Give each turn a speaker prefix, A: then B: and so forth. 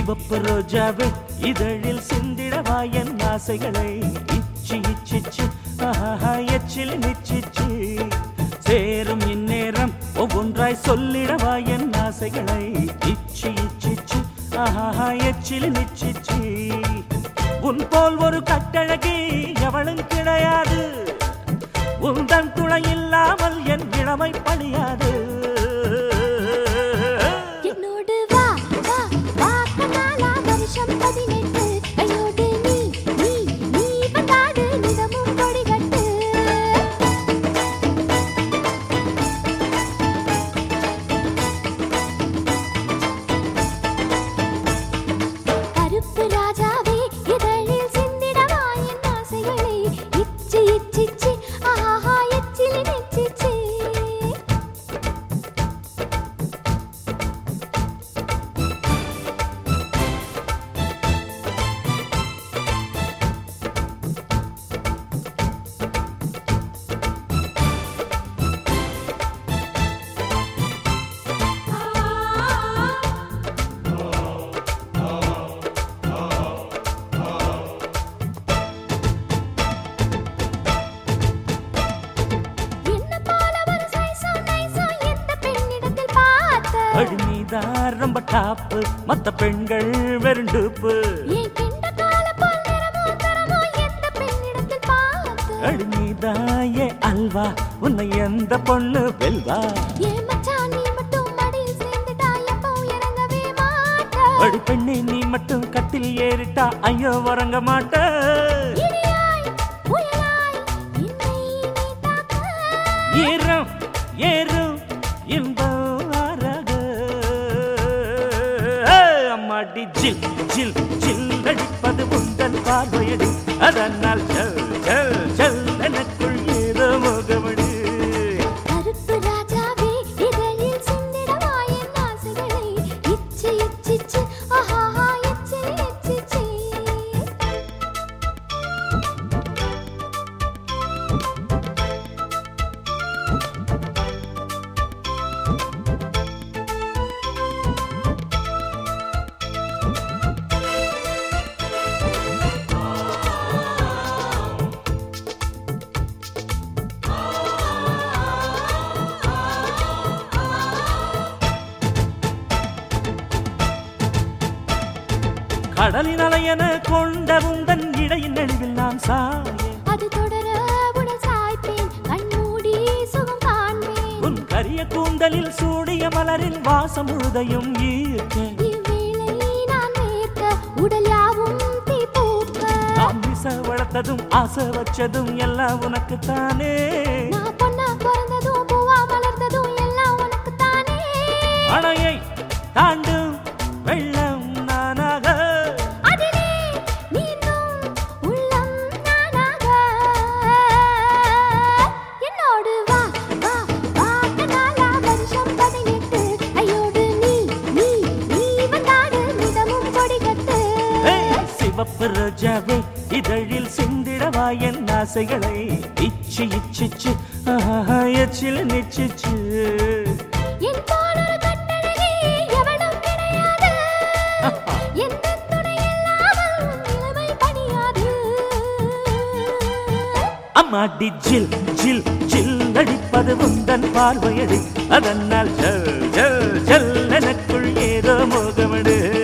A: சிவப்பு ரோஜாவே இதழில் சிந்திடவா என் ஆசைகளை இச்சி இச்சிச்சு ஆஹா எச்சில் நிச்சிச்சு சேரும் இந்நேரம் ஒவ்வொன்றாய் சொல்லிடவா என் ஆசைகளை இச்சி இச்சிச்சு ஆஹா எச்சில் நிச்சிச்சு உன் போல் ஒரு கட்டழகி எவளும் கிடையாது உந்தன் துணை இல்லாமல் என் இளமை பணியாது
B: என்னோடு வா வா வா கண்ணாலா வருஷம் பதினெட்டு கையோடு நீ நீ நீ வந்தாடு நிதமும் கொடிகட்டு கருப்பு ராஜாவே இதழில் சிந்திடவா என் ஆசைகளை இச்சி இச்சிச்சி ஆஹா எச்சிலி நெச்சிச்சி என்ன போல ஒரு சைஸோ நைஸோ எந்த பெண்ணிடத்தில் பார்த்த
A: அழுமிதான் ரொம்ப டாப்பு மத்த பெண்கள் வெறுண்டுப்பு
B: என் கிண்ட கால போல் நிறமோ தரமோ எந்த பெண்ணிடத்தில் பார்த்த
A: அழுமிதான் ஏ அல்வா உன்னை எந்த பொண்ணு வெல்வா
B: என் மச்சான் நீ மட்டும் மடியில் சேர்ந்துட்டா எப்போ இறங்கவே மாட்ட
A: அடி பெண்ணே நீ மட்டும் கட்டில் ஏறிட்டா ஐயோ உறங்க மாட்ட
B: இடியாய் புயலாய் என்னை நீ தாக்க
A: ஏறும் ஏறும் இன்பம் ஆறாக அம்மாடி ஜில் ஜில் ஜில் அடிப்பது உந்தன் பார்வையடி அதனால் ஜல் ஜல் ஜல் எனக்குள் ஏதோ முகமடி
B: கருப்பு ராஜாவே இதழில் சிந்திடவா என் ஆசைகளை இச்சி இச்சிச்சு ஆஹா இச்சி இச்சிச்சி
A: கடலின் அலையென கொண்ட உந்தன் இடையின் நடுவில் நான் சாய
B: அது தொடர உடல் சாய்ப்பேன் கண்மூடி சுகம் காண்பேன்
A: உன் கரிய கூந்தலில் சூடிய மலரின் வாசம் முழுதையும் ஈர்க்க
B: இவ்வேளை நான் வேர்க்க உடல் யாவும் தீ பூக்க
A: நாம் விச வளர்த்ததும் ஆசை வச்சதும் எல்லாம் உனக்குத்தானே
B: நான் பொண்ணா பிறந்ததும் பூவா மலர்ந்ததும் எல்லாம் உனக்கு தானே
A: அணையை தாண்டும் வெள்ளம் நானாக
B: அதிலே நீந்தும் உள்ளம் நானாக என்னோடு வா வா வா கண்ணாலா வருஷம் பதினெட்டு கையோடு நீ நீ நீ வந்தாடு மிதமும் கொடிகட்டு
A: ஏய், சிவப்பு ரோஜாவே இதழில் சிந்திடவா என் ஆசைகளை இச்சி இச்சிச்சு ஆஹா, எச்சில் நிச்சிச்சு
B: என் போலொரு கட்டழகி எவனும் கிடையாது எந்த துணை இல்லாமல் உன் நிலைமை பணியாது
A: அம்மாடி ஜில் ஜில் ஜில் அடிப்பது உந்தன் பார்வையடி அதனால் ஜல் ஜல் ஜல் எனக்குள் ஏதோ மோகமடு